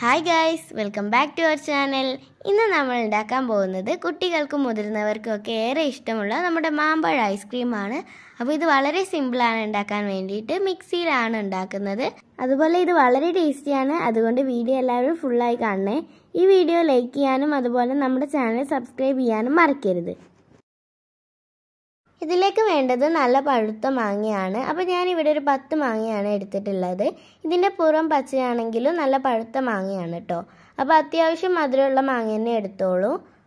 hi guys welcome back to our channel ഇന്ന് നമ്മൾ ഉണ്ടാക്കാൻ പോകുന്നത് കുട്ടികൾക്കും മുതിർന്നവർക്കും ഒക്കെ ഏറെ ഇഷ്ടമുള്ള നമ്മുടെ മാമ്പഴ ഐസ്ക്രീമാണ് അപ്പോൾ ഇത് വളരെ സിമ്പിളാണ് ഉണ്ടാക്കാൻ വേണ്ടിയിട്ട് മിക്സിയിലാണ് ഉണ്ടാക്കുന്നത് അതുപോലെ ഇത് വളരെ ടേസ്റ്റിയാണ് അതുകൊണ്ട് വീഡിയോ എല്ലാവരും ഫുള്ളായി കാണണേ ഈ വീഡിയോ ലൈക്ക് ചെയ്യാനും അതുപോലെ നമ്മുടെ ചാനൽ സബ്സ്ക്രൈബ് ചെയ്യാനും മറക്കരുത് ഇതിലേക്ക് വേണ്ടത് നല്ല പഴുത്ത മാങ്ങയാണ് അപ്പോൾ ഞാൻ ഇവിടെ ഒരു പത്ത് മാങ്ങയാണ് എടുത്തിട്ടുള്ളത് ഇതിൻ്റെ പുറം പച്ചയാണെങ്കിലും നല്ല പഴുത്ത മാങ്ങയാണ് കേട്ടോ അപ്പോൾ അത്യാവശ്യം മധുരമുള്ള മാങ്ങ തന്നെ എടുത്തോളൂ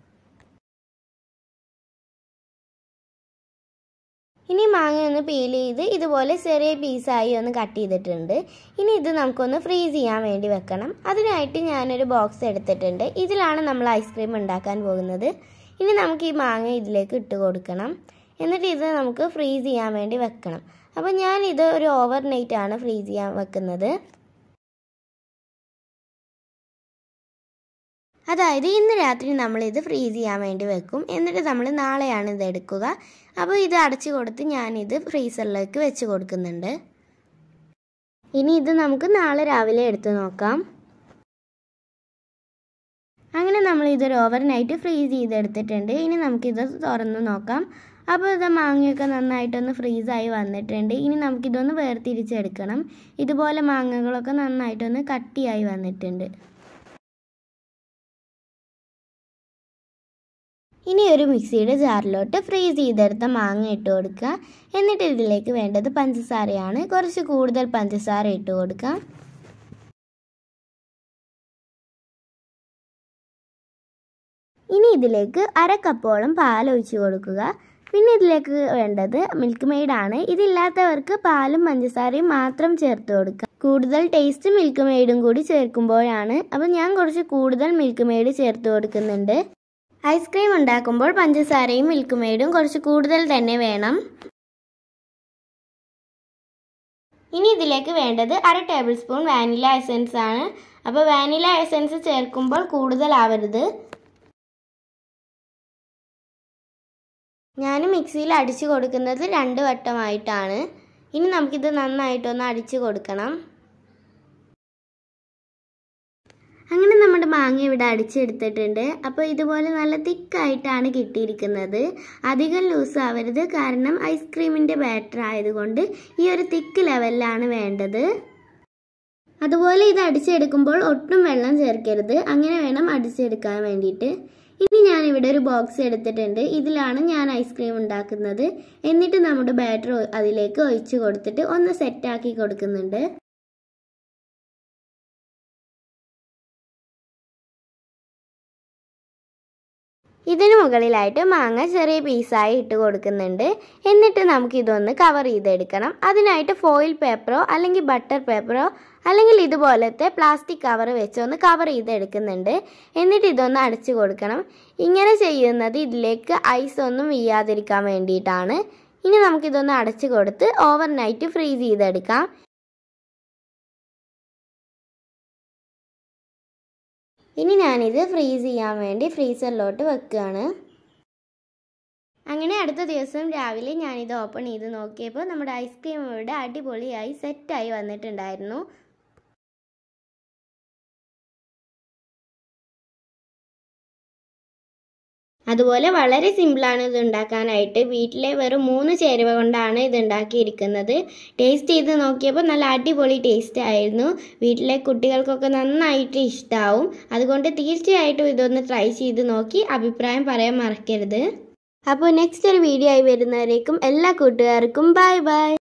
ഇനി മാങ്ങ ഒന്ന് പീൽ ചെയ്ത് ഇതുപോലെ ചെറിയ പീസായി ഒന്ന് കട്ട് ചെയ്തിട്ടുണ്ട് ഇനി ഇത് നമുക്കൊന്ന് ഫ്രീസ് ചെയ്യാൻ വേണ്ടി വെക്കണം അതിനായിട്ട് ഞാനൊരു ബോക്സ് എടുത്തിട്ടുണ്ട് ഇതിലാണ് നമ്മൾ ഐസ്ക്രീം ഉണ്ടാക്കാൻ പോകുന്നത് ഇനി നമുക്ക് ഈ മാങ്ങ ഇതിലേക്ക് ഇട്ട് കൊടുക്കണം എന്നിട്ട് ഇത് നമുക്ക് ഫ്രീസ് ചെയ്യാൻ വേണ്ടി വെക്കണം അപ്പോൾ ഞാൻ ഇത് ഒരു ഓവർ നൈറ്റ് ആണ് ഫ്രീസ് ചെയ്യാൻ വെക്കുന്നത് അതായത് ഇന്ന് രാത്രി നമ്മളിത് ഫ്രീസ് ചെയ്യാൻ വേണ്ടി വെക്കും എന്നിട്ട് നമ്മൾ നാളെയാണ് ഇത് എടുക്കുക അപ്പോൾ ഇത് അടച്ചു കൊടുത്ത് ഞാനിത് ഫ്രീസറിലേക്ക് വെച്ച് കൊടുക്കുന്നുണ്ട് ഇനി ഇത് നമുക്ക് നാളെ രാവിലെ എടുത്ത് നോക്കാം അങ്ങനെ നമ്മൾ ഇതൊരു ഓവർ നൈറ്റ് ഫ്രീസ് ചെയ്തെടുത്തിട്ടുണ്ട് ഇനി നമുക്കിത് തുറന്ന് നോക്കാം അപ്പോൾ ഇത് മാങ്ങയൊക്കെ നന്നായിട്ടൊന്ന് ഫ്രീസായി വന്നിട്ടുണ്ട് ഇനി നമുക്കിതൊന്ന് വേർതിരിച്ചെടുക്കണം ഇതുപോലെ മാങ്ങകളൊക്കെ നന്നായിട്ടൊന്ന് കട്ടിയായി വന്നിട്ടുണ്ട് ഇനി ഒരു മിക്സിയുടെ ജാറിലോട്ട് ഫ്രീസ് ചെയ്തെടുത്ത മാങ്ങ ഇട്ട് കൊടുക്കുക എന്നിട്ട് ഇതിലേക്ക് വേണ്ടത് പഞ്ചസാരയാണ് കുറച്ച് കൂടുതൽ പഞ്ചസാര ഇട്ട് കൊടുക്കാം ഇനി ഇതിലേക്ക് അര കപ്പോളം പാൽ ഒഴിച്ച് കൊടുക്കുക പിന്നെ ഇതിലേക്ക് വേണ്ടത് മിൽക്ക് മെയ്ഡാണ് ഇതില്ലാത്തവർക്ക് പാലും പഞ്ചസാരയും മാത്രം ചേർത്ത് കൊടുക്കുക കൂടുതൽ ടേസ്റ്റ് മിൽക്ക് മെയ്ഡും കൂടി ചേർക്കുമ്പോഴാണ് അപ്പം ഞാൻ കുറച്ച് കൂടുതൽ മിൽക്ക് മെയ്ഡ് ചേർത്ത് കൊടുക്കുന്നുണ്ട് ഐസ്ക്രീം ഉണ്ടാക്കുമ്പോൾ പഞ്ചസാരയും മിൽക്ക് മെയ്ഡും കുറച്ച് കൂടുതൽ തന്നെ വേണം ഇനി ഇതിലേക്ക് വേണ്ടത് അര ടേബിൾ സ്പൂൺ വാനില എസൻസ് ആണ് അപ്പോൾ വാനില എസൻസ് ചേർക്കുമ്പോൾ കൂടുതലാവരുത് ഞാൻ മിക്സിയിൽ അടിച്ചു കൊടുക്കുന്നത് രണ്ട് വട്ടമായിട്ടാണ് ഇനി നമുക്കിത് നന്നായിട്ടൊന്ന് അടിച്ചു കൊടുക്കണം അങ്ങനെ നമ്മുടെ മാങ്ങ ഇവിടെ അടിച്ചെടുത്തിട്ടുണ്ട് അപ്പോൾ ഇതുപോലെ നല്ല തിക്കായിട്ടാണ് കിട്ടിയിരിക്കുന്നത് അധികം ലൂസ് ആവരുത് കാരണം ഐസ്ക്രീമിൻ്റെ ബാറ്റർ ആയതുകൊണ്ട് ഈ ഒരു തിക്ക് ലെവലിലാണ് വേണ്ടത് അതുപോലെ ഇത് അടിച്ചെടുക്കുമ്പോൾ ഒട്ടും വെള്ളം ചേർക്കരുത് അങ്ങനെ വേണം അടിച്ചെടുക്കാൻ വേണ്ടിയിട്ട് ഇനി ഞാൻ ഇവിടെ ഒരു ബോക്സ് എടുത്തിട്ടുണ്ട് ഇതിലാണ് ഞാൻ ഐസ്ക്രീം ഉണ്ടാക്കുന്നത് എന്നിട്ട് നമ്മുടെ ബാറ്റർ അതിലേക്ക് ഒഴിച്ചു കൊടുത്തിട്ട് ഒന്ന് സെറ്റാക്കി കൊടുക്കുന്നുണ്ട് ഇതിന് മുകളിലായിട്ട് മാങ്ങ ചെറിയ പീസായി ഇട്ട് കൊടുക്കുന്നുണ്ട് എന്നിട്ട് നമുക്ക് ഇതൊന്ന് കവർ ചെയ്തെടുക്കണം അതിനായിട്ട് ഫോയിൽ പേപ്പറോ അല്ലെങ്കിൽ ബട്ടർ പേപ്പറോ അല്ലെങ്കിൽ ഇതുപോലത്തെ പ്ലാസ്റ്റിക് കവർ വെച്ച് ഒന്ന് കവർ ചെയ്തെടുക്കുന്നുണ്ട് എന്നിട്ട് ഇതൊന്ന് അടച്ചു കൊടുക്കണം ഇങ്ങനെ ചെയ്യുന്നത് ഇതിലേക്ക് ഐസ് ഒന്നും വീഴാതിരിക്കാൻ വേണ്ടിയിട്ടാണ് ഇനി നമുക്കിതൊന്ന് അടച്ചു കൊടുത്ത് ഓവർ നൈറ്റ് ഫ്രീസ് ചെയ്തെടുക്കാം ഇനി ഞാനിത് ഫ്രീസ് ചെയ്യാൻ വേണ്ടി ഫ്രീസറിലോട്ട് വെക്കുകയാണ് അങ്ങനെ അടുത്ത ദിവസം രാവിലെ ഞാനിത് ഓപ്പൺ ചെയ്ത് നോക്കിയപ്പോൾ നമ്മുടെ ഐസ്ക്രീം ഇവിടെ അടിപൊളിയായി സെറ്റായി വന്നിട്ടുണ്ടായിരുന്നു അതുപോലെ വളരെ സിമ്പിളാണ് ഇത് ഉണ്ടാക്കാനായിട്ട് വീട്ടിലെ വെറും മൂന്ന് ചേരുവ കൊണ്ടാണ് ഇത് ഉണ്ടാക്കിയിരിക്കുന്നത് ടേസ്റ്റ് ചെയ്ത് നോക്കിയപ്പോൾ നല്ല അടിപൊളി ടേസ്റ്റ് ആയിരുന്നു വീട്ടിലെ കുട്ടികൾക്കൊക്കെ നന്നായിട്ട് ഇഷ്ടമാവും അതുകൊണ്ട് തീർച്ചയായിട്ടും ഇതൊന്ന് ട്രൈ ചെയ്ത് നോക്കി അഭിപ്രായം പറയാൻ മറക്കരുത് അപ്പോൾ നെക്സ്റ്റ് ഒരു വീഡിയോ ആയി വരുന്നവരേക്കും എല്ലാ കൂട്ടുകാർക്കും ബൈ ബൈ